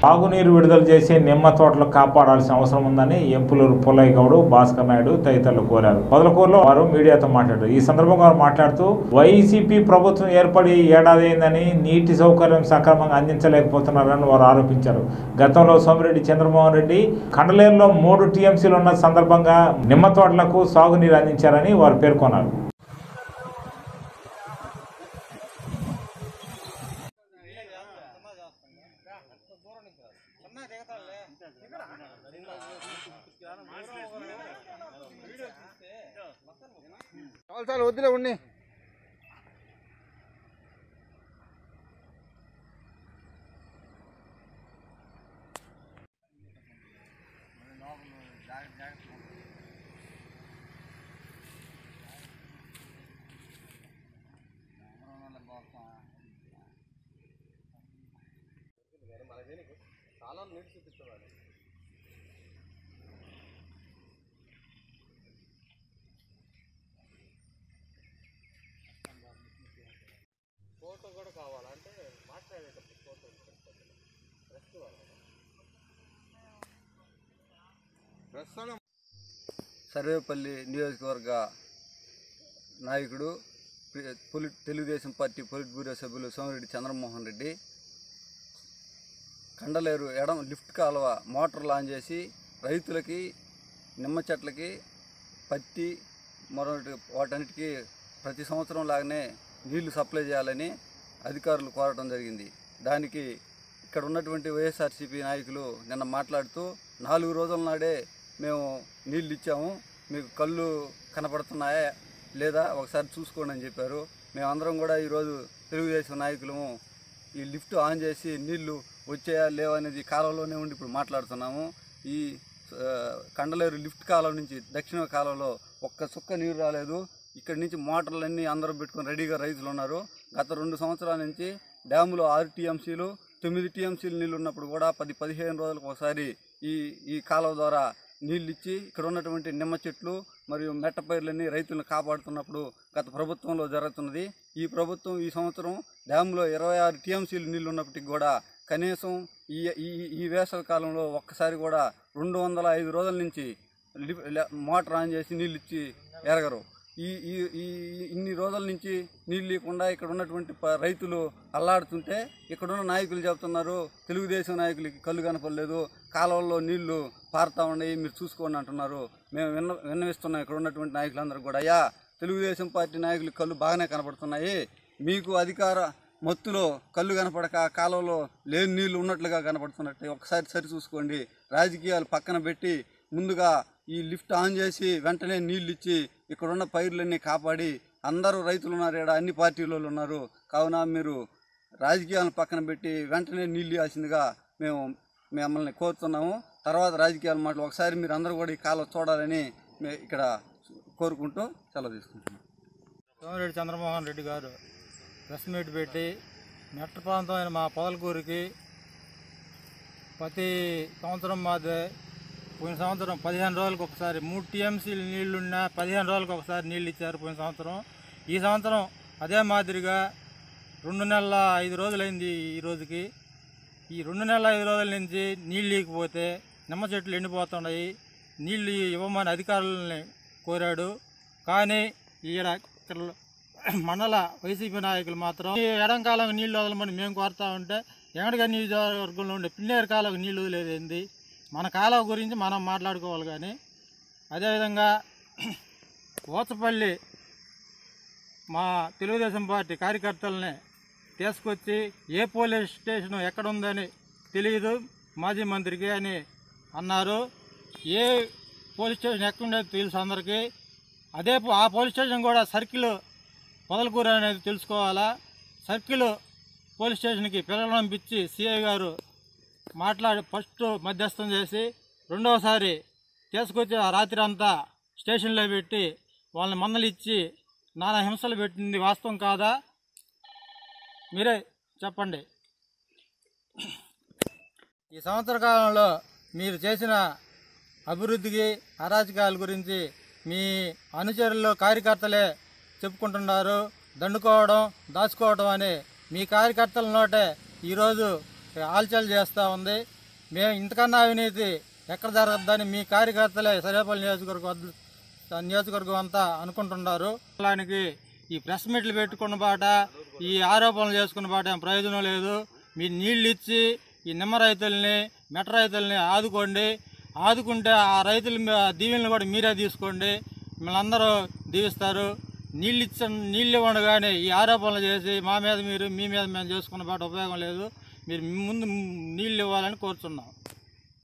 తాగునీరు విడుదల చేసి నిమ్మ తోటలు కాపాడాల్సిన అవసరం ఉందని ఎంపులూరు పుల్లయ్య గౌడు భాస్కర్ నాయుడు తదితరులు కోరారు పొదలకూరులో వారు మీడియాతో మాట్లాడారు ఈ సందర్భంగా వారు మాట్లాడుతూ వైసీపీ ప్రభుత్వం ఏర్పడి ఏడాది అయిందని నీటి సౌకర్యం సక్రమంగా అందించలేకపోతున్నారని వారు ఆరోపించారు గతంలో సోమిరెడ్డి చంద్రమోహన్ రెడ్డి కండలేరులో మూడు టీఎంసీలు ఉన్న సందర్భంగా నిమ్మ తోటలకు సాగునీరు అందించారని వారు పేర్కొన్నారు చాలు చాలు వద్దులే ఉండి సర్వేపల్లి నియోజకవర్గ నాయకుడు పి- పొలి తెలుగుదేశం పార్టీ పొలిట్ బ్యూరో సభ్యులు సోమిరెడ్డి చంద్రమోహన్ రెడ్డి కండలేరు ఎడం లిఫ్ట్ కాలువ మోటార్ లాంచ్ చేసి రైతులకి నిమ్మ చెట్లకి పత్తి మరొకటి వాటన్నిటికీ ప్రతి సంవత్సరం లాగానే నీళ్లు సప్లై చేయాలని అధికారులు కోరటం జరిగింది దానికి ఇక్కడ ఉన్నటువంటి వైఎస్ఆర్సీపీ నాయకులు నిన్న మాట్లాడుతూ నాలుగు రోజుల నాడే మేము నీళ్ళు ఇచ్చాము మీకు కళ్ళు కనపడుతున్నాయా లేదా ఒకసారి చూసుకోండి అని చెప్పారు మేమందరం కూడా ఈరోజు తెలుగుదేశం నాయకులము ఈ లిఫ్ట్ ఆన్ చేసి నీళ్లు వచ్చాయా లేవా అనేది కాలంలోనే ఉండి ఇప్పుడు మాట్లాడుతున్నాము ఈ ఆ, కండలేరు లిఫ్ట్ కాలువ నుంచి దక్షిణ కాలువలో ఒక్క చుక్క నీరు రాలేదు ఇక్కడి నుంచి మోటార్లన్నీ అందరూ పెట్టుకొని రెడీగా రైతులు ఉన్నారు గత రెండు సంవత్సరాల నుంచి డ్యాములో ఆరు టీఎంసీలు తొమ్మిది టీఎంసీలు నీళ్ళు ఉన్నప్పుడు కూడా పది పదిహేను రోజులకు ఒకసారి ఈ ఈ కాలువ ద్వారా నీళ్ళు ఇచ్చి ఇక్కడ ఉన్నటువంటి నిమ్మ చెట్లు మరియు మెట్ట పైర్లన్నీ రైతులను కాపాడుతున్నప్పుడు గత ప్రభుత్వంలో జరుగుతున్నది ఈ ప్రభుత్వం ఈ సంవత్సరం డ్యామ్లో ఇరవై ఆరు టీఎంసీలు నీళ్ళు ఉన్నప్పటికీ కూడా కనీసం ఈ ఈ ఈ వేసవి కాలంలో ఒక్కసారి కూడా రెండు వందల ఐదు రోజుల నుంచి లిఫ్- లే- మోటార్ ఆన్ చేసి నీళ్ళు ఇచ్చి ఎరగరు ఈ ఈ ఈ ఈ- ఇన్ని రోజుల నుంచి నీళ్ళు లేకుండా ఇక్కడ ఉన్నటువంటి ప- రైతులు అల్లాడుతుంటే ఇక్కడున్న నాయకులు చెప్తున్నారు తెలుగుదేశం నాయకులకి కళ్ళు కనపడలేదు కాలువల్లో నీళ్లు పారుతా ఉన్నాయి మీరు చూసుకోండి అంటున్నారు మేము విన్న విన్నవిస్తున్నాం ఇక్కడ ఉన్నటువంటి నాయకులందరూ కూడా అయ్యా తెలుగుదేశం పార్టీ నాయకులకి కళ్ళు బాగానే కనపడుతున్నాయి మీకు అధికార మత్తులో కళ్ళు కనపడక కాలువలో లేని నీళ్లు ఉన్నట్లుగా కనపడుతున్నట్టు ఒకసారి సరి చూసుకోండి రాజకీయాలు పక్కన పెట్టి ముందుగా ఈ లిఫ్ట్ ఆన్ చేసి వెంటనే నీళ్ళు ఇచ్చి ఇక్కడున్న పైర్లన్నీ కాపాడి అందరూ రైతులు ఉన్నారు ఇక్కడ అన్ని పార్టీల వాళ్ళు ఉన్నారు కావున మీరు రాజకీయాలను పక్కన పెట్టి వెంటనే నీళ్ళు ఇవ్వాల్సిందిగా మేము మిమ్మల్ని కోరుతున్నాము తర్వాత రాజకీయాల మాటలు ఒకసారి మీరు అందరూ కూడా ఈ కాలం చూడాలని మే- ఇక్కడ కోరుకుంటూ సెలవు తీసుకుంటున్నాం సోమిరెడ్డి చంద్రమోహన్ రెడ్డి గారు ప్రెస్ మీట్ పెట్టి మెట్ట ప్రాంతమైన మా పొదలకూరికి ప్రతి సంవత్సరం మాదే పోయిన సంవత్సరం పదిహేను రోజులకు ఒకసారి మూడు టీఎంసీలు నీళ్లున్నా పదిహేను రోజులకు ఒకసారి నీళ్ళు ఇచ్చారు పోయిన సంవత్సరం ఈ సంవత్సరం అదే మాదిరిగా రెండు నెలల ఐదు రోజులైంది ఈ రోజుకి ఈ రెండు నెలల ఐదు రోజుల నుంచి నీళ్ళు లేకపోతే నిమ్మ చెట్లు ఎండిపోతున్నాయి నీళ్ళు ఇవ్వమని అధికారులని కోరాడు కానీ ఈడ ఇక్కడ మండల వైసీపీ నాయకులు మాత్రం ఈ ఎడంకాలం నీళ్లు వదలమని మేము కోరుతా ఉంటే ఎక్కడిగా నియోజకవర్గంలో ఉండే పిన్నేరు కాలువకు నీళ్లు వదిలేదేంది మన కాలువ గురించి మనం మాట్లాడుకోవాలి కానీ అదేవిధంగా ఓచపల్లి మా తెలుగుదేశం పార్టీ కార్యకర్తలని తీసుకొచ్చి ఏ పోలీస్ స్టేషన్ ఎక్కడ ఉందని తెలియదు మాజీ మంత్రికి అని అన్నారు ఏ పోలీస్ స్టేషన్ ఎక్కడ ఉండేది తెలుసు అందరికీ అదే పో- ఆ పోలీస్ స్టేషన్ కూడా సర్కిల్ పొదలకూర అనేది తెలుసుకోవాలా సర్కిల్ పోలీస్ స్టేషన్కి పిల్లలు పంపించి సిఐ గారు మాట్లాడి ఫస్ట్ మధ్యస్థం చేసి రెండవసారి తీసుకొచ్చి ఆ రాత్రి అంతా స్టేషన్లో పెట్టి వాళ్ళని మందలు ఇచ్చి నానా హింసలు పెట్టింది వాస్తవం కాదా మీరే చెప్పండి ఈ సంవత్సర కాలంలో మీరు చేసిన అభివృద్ధికి అరాచకాల గురించి మీ అనుచరులు కార్యకర్తలే చెప్పుకుంటున్నారు దండుకోవడం దాచుకోవడం అని మీ కార్యకర్తల నోటే ఈరోజు ఆల్చల్ చేస్తూ ఉంది మేము ఇంతకన్నా అవినీతి ఎక్కడ జరగద్దని మీ కార్యకర్తలే సరేపల్లి నియోజకవర్గం వద్ద- నియోజకవర్గం అంతా అనుకుంటున్నారు దానికి ఈ ప్రెస్ మీట్లు పెట్టుకున్న బాట ఈ ఆరోపణలు చేసుకున్న బాట ఏం ప్రయోజనం లేదు మీరు నీళ్ళు ఇచ్చి ఈ నిమ్మ రైతుల్ని మెట్ట రైతుల్ని ఆదుకోండి ఆదుకుంటే ఆ రైతుల మీ- దీవెనలు కూడా మీరే తీసుకోండి మిమ్మల్ని అందరూ దీవిస్తారు నీళ్ళు ఇచ్చ నీళ్ళు ఇవ్వండి కానీ ఈ ఆరోపణలు చేసి మా మీద మీరు మీ మీద మేము చేసుకున్న బాట ఉపయోగం లేదు మీరు ముందు నీళ్ళు ఇవ్వాలని కోరుతున్నాం